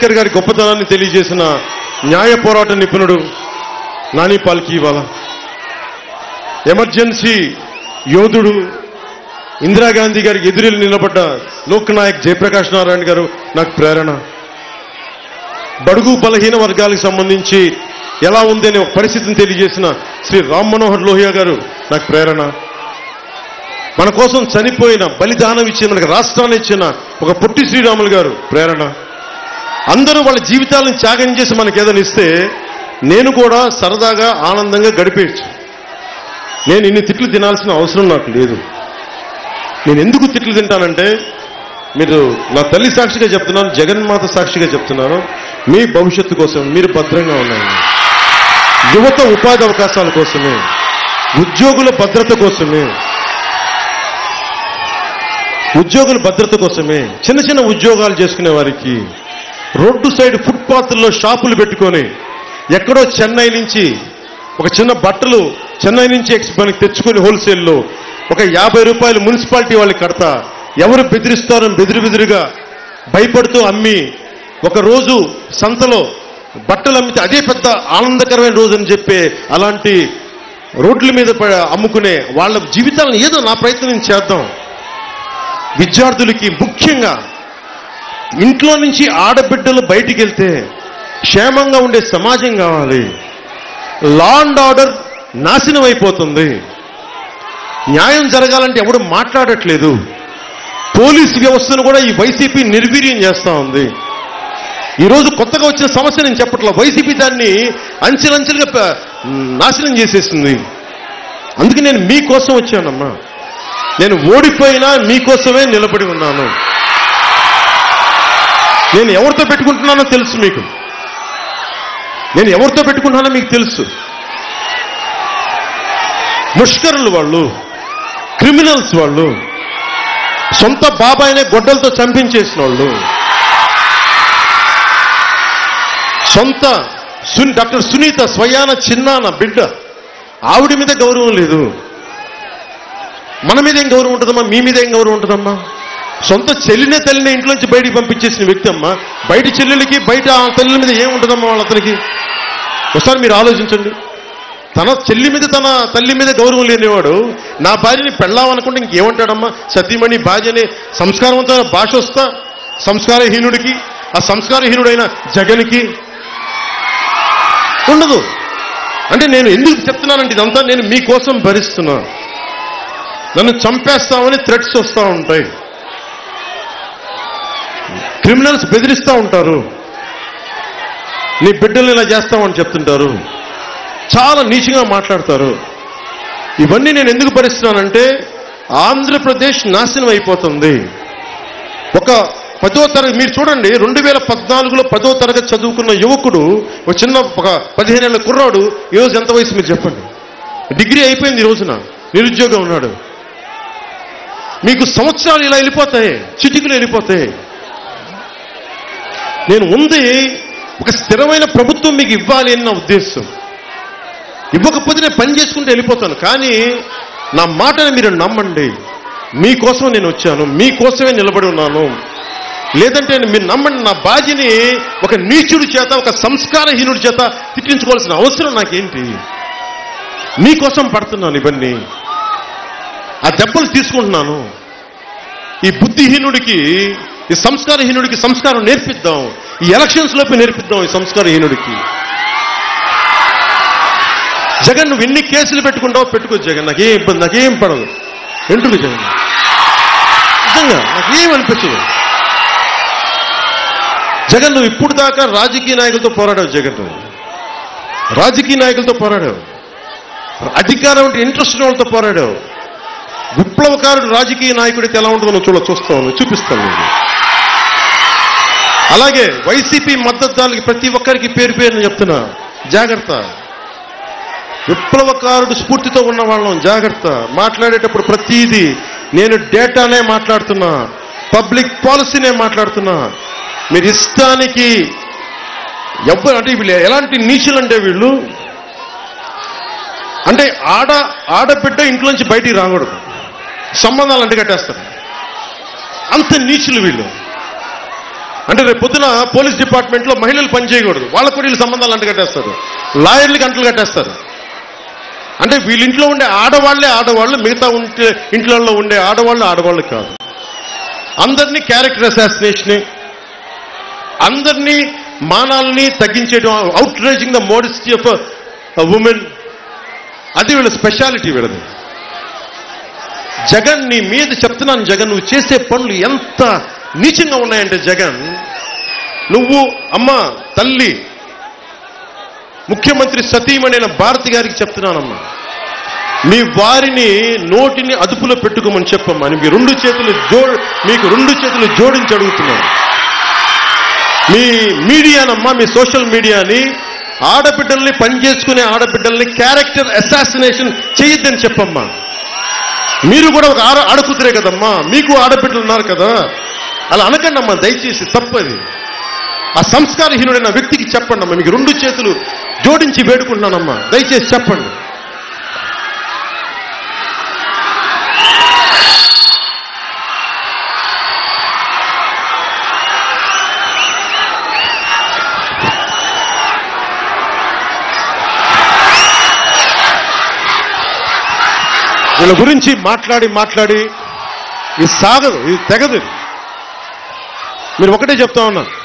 అంబేద్కర్ గారి గొప్పతనాన్ని తెలియజేసిన న్యాయ పోరాట నిపుణుడు నాని పాల్కి ఇవాళ ఎమర్జెన్సీ యోధుడు ఇందిరాగాంధీ గారికి ఎదురెళ్ళి నిలబడ్డ లోక్ నాయక్ జయప్రకాష్ నారాయణ గారు నాకు ప్రేరణ బడుగు బలహీన వర్గాలకు సంబంధించి ఎలా ఉంది అనే ఒక పరిస్థితిని తెలియజేసిన శ్రీ రామ్ మనోహర్ లోహియా గారు నాకు ప్రేరణ మన కోసం చనిపోయిన బలిదానం ఇచ్చిన మనకి రాష్ట్రాన్ని ఇచ్చిన ఒక పొట్టి శ్రీరాములు గారు ప్రేరణ అందరూ వాళ్ళ జీవితాలను త్యాగం చేసి మనకి ఏదైనా ఇస్తే నేను కూడా సరదాగా ఆనందంగా గడిపేయచ్చు నేను ఇన్ని తిట్లు తినాల్సిన అవసరం నాకు లేదు నేను ఎందుకు తిట్లు తింటానంటే మీరు నా తల్లి సాక్షిగా చెప్తున్నాను జగన్మాత సాక్షిగా చెప్తున్నాను మీ భవిష్యత్తు కోసం మీరు భద్రంగా ఉన్నారు యువత ఉపాధి అవకాశాల కోసమే ఉద్యోగుల భద్రత కోసమే ఉద్యోగుల భద్రత కోసమే చిన్న చిన్న ఉద్యోగాలు చేసుకునే వారికి రోడ్డు సైడ్ ఫుట్పాత్ల్లో షాపులు పెట్టుకొని ఎక్కడో చెన్నై నుంచి ఒక చిన్న బట్టలు చెన్నై నుంచి ఎక్స్ మనకి తెచ్చుకొని హోల్సేల్లో ఒక యాభై రూపాయలు మున్సిపాలిటీ వాళ్ళకి కడతా ఎవరు బెదిరిస్తారని బెదిరి బెదిరిగా భయపడుతూ అమ్మి ఒక రోజు సంతలో బట్టలు అమ్మితే అదే పెద్ద ఆనందకరమైన రోజు అని చెప్పే అలాంటి రోడ్ల మీద ప- అమ్ముకునే వాళ్ళ జీవితాలను ఏదో నా ప్రయత్నం నేను చేద్దాం విద్యార్థులకి ముఖ్యంగా ఇంట్లో నుంచి ఆడబిడ్డలు బయటికి వెళ్తే క్షేమంగా ఉండే సమాజం కావాలి లా అండ్ ఆర్డర్ నాశనం అయిపోతుంది న్యాయం జరగాలంటే ఎవడు మాట్లాడట్లేదు పోలీసు వ్యవస్థను కూడా ఈ వైసీపీ నిర్వీర్యం చేస్తా ఉంది ఈరోజు కొత్తగా వచ్చిన సమస్య నేను చెప్పట్లా వైసీపీ దాన్ని అంచెలంచెలుగా ప- నాశనం చేసేసింది అందుకే నేను మీకోసం వచ్చానమ్మా నేను ఓడిపోయినా మీకోసమే నిలబడి ఉన్నాను నేను ఎవరితో పెట్టుకుంటున్నానో తెలుసు మీకు నేను ఎవరితో పెట్టుకుంటున్నానో మీకు తెలుసు ముష్కరులు వాళ్ళు క్రిమినల్స్ వాళ్ళు సొంత బాబాయినే గొడ్డలతో చంపించేసిన వాళ్ళు సొంత సున్ డాక్టర్ సునీత స్వయాన చిన్నాన బిడ్డ ఆవిడ మీద గౌరవం లేదు మన మీద ఏం గౌరవం ఉంటుందమ్మా మీ మీద ఏం గౌరవం ఉంటుందమ్మా సొంత చెల్లినే తల్లిని ఇంట్లోంచి బయటికి పంపించేసిన వ్యక్తి అమ్మా బయట చెల్లెలకి బయట ఆ తల్లి మీద ఏం ఉంటుందమ్మా వాళ్ళ అతనికి ఒకసారి మీరు ఆలోచించండి తన చెల్లి మీద తన తల్లి మీద గౌరవం లేనివాడు నా భార్యని పెళ్ళామనుకుంటే ఇంకేమంటాడమ్మా సతీమణి భార్య అనే సంస్కారవంతమైన భాష వస్తా సంస్కారహీనుడికి ఆ సంస్కారహీనుడైన జగన్కి ఉండదు అంటే నేను ఎందుకు చెప్తున్నానంటే ఇదంతా నేను మీకోసం భరిస్తున్నా నన్ను చంపేస్తామని థ్రెట్స్ వస్తూ ఉంటాయి క్రిమినల్స్ బెదిరిస్తూ ఉంటారు నీ బిడ్డల్ని ఇలా చేస్తామని చెప్తుంటారు చాలా నీచంగా మాట్లాడతారు ఇవన్నీ నేను ఎందుకు భరిస్తున్నానంటే ఆంధ్రప్రదేశ్ నాశనం అయిపోతుంది ఒక పదో తరగతి మీరు చూడండి రెండు వేల పద్నాలుగులో పదో తరగతి చదువుకున్న యువకుడు ఒక చిన్న ఒక పదిహేను ఏళ్ళ కుర్రాడు ఈరోజు ఎంత వయసు మీరు చెప్పండి డిగ్రీ అయిపోయింది ఈ రోజున నిరుద్యోగం ఉన్నాడు మీకు సంవత్సరాలు ఇలా వెళ్ళిపోతాయి చిటికలు వెళ్ళిపోతాయి నేను ఉంది ఒక స్థిరమైన ప్రభుత్వం మీకు ఇవ్వాలి అని నా ఉద్దేశం ఇవ్వకపోతే నేను పని చేసుకుంటూ వెళ్ళిపోతాను కానీ నా మాటని మీరు నమ్మండి మీకోసం నేను వచ్చాను మీకోసమే నిలబడి ఉన్నాను లేదంటే మీరు నమ్మండి నా బాధ్యని ఒక నీచుడి చేత ఒక సంస్కారహీనుడి చేత తిట్టించుకోవాల్సిన అవసరం నాకేంటి మీకోసం పడుతున్నాను ఇవన్నీ ఆ దెబ్బలు తీసుకుంటున్నాను ఈ బుద్ధిహీనుడికి ఈ సంస్కారహీనుడికి సంస్కారం నేర్పిద్దాం ఈ ఎలక్షన్స్ లోపే నేర్పిద్దాం ఈ సంస్కారహీనుడికి జగన్ నువ్వు ఎన్ని కేసులు పెట్టుకుంటావో పెట్టుకో జగన్ నాకేం ఇబ్బంది నాకేం పడదు ఎందుకు జగన్ నిజంగా నాకేం అనిపించదు జగన్ నువ్వు ఇప్పుడు దాకా రాజకీయ నాయకులతో పోరాడావు జగన్ నువ్వు. రాజకీయ నాయకులతో పోరాడావు అధికారం అంటే ఇంట్రెస్ట్ ఉన్న వాళ్ళతో పోరాడావు విప్లవకారుడు రాజకీయ నాయకుడికి ఎలా ఉంటుందో నువ్వు చూడ చూస్తావు చూపిస్తాను నేను అలాగే వైసీపీ మద్దతుదారులకి ప్రతి ఒక్కరికి పేరు పేరుని చెప్తున్నా జాగ్రత్త విప్లవకారుడు స్ఫూర్తితో ఉన్న వాళ్ళం జాగ్రత్త మాట్లాడేటప్పుడు ప్రతిదీ నేను డేటానే మాట్లాడుతున్నా పబ్లిక్ పాలసీనే మాట్లాడుతున్నా మీరు ఇష్టానికి ఎవ్వరు అంటే వీళ్ళు ఎలాంటి నీచులు అంటే వీళ్ళు అంటే ఆడ ఆడబిడ్డ ఇంట్లోంచి బయటికి రాకూడదు సంబంధాలు అంటగట్టేస్తారు అంత నీచులు వీళ్ళు అంటే రేపు పొద్దున పోలీస్ డిపార్ట్మెంట్ లో మహిళలు పనిచేయకూడదు వాళ్ళకు కూడా వీళ్ళు సంబంధాలు అంటగట్టేస్తారు లాయర్లకి అంటలు కట్టేస్తారు అంటే వీళ్ళ ఇంట్లో ఉండే ఆడవాళ్లే ఆడవాళ్ళు మిగతా ఉంటే ఇంట్లో ఉండే ఆడవాళ్ళు ఆడవాళ్ళు కాదు అందరినీ క్యారెక్టర్ అసాసినేషన్ అందరినీ మానాల్ని తగ్గించేయడం outraging the modesty of women అది వీళ్ళ స్పెషాలిటీ వీళ్ళది జగన్ నీ మీద చెప్తున్నాను జగన్ నువ్వు చేసే పనులు ఎంత నీచంగా ఉన్నాయంటే జగన్ నువ్వు అమ్మ తల్లి ముఖ్యమంత్రి సతీమణైన భారతి గారికి చెప్తున్నానమ్మా మీ వారిని నోటిని అదుపులో పెట్టుకోమని చెప్పమ్మా మీ రెండు చేతులు జో మీకు రెండు చేతులు జోడించి అడుగుతున్నాను మీ మీడియానమ్మా మీ సోషల్ మీడియాని ఆడబిడ్డల్ని పనిచేసుకునే ఆడబిడ్డల్ని క్యారెక్టర్ అసాసినేషన్ చేయొద్దని చెప్పమ్మా మీరు కూడా ఒక ఆడ ఆడకూతురే కదమ్మా మీకు ఆడబిడ్డలు ఉన్నారు కదా అలా అనకండి అమ్మా దయచేసి తప్పది ఆ సంస్కారహీనుడైన వ్యక్తికి చెప్పండి అమ్మా మీకు రెండు చేతులు జోడించి వేడుకుంటున్నానమ్మా దయచేసి చెప్పండి వీళ్ళ గురించి మాట్లాడి మాట్లాడి ఇది సాగదు ఇది తెగదు ఇది. మీరు ఒకటే చెప్తా ఉన్నా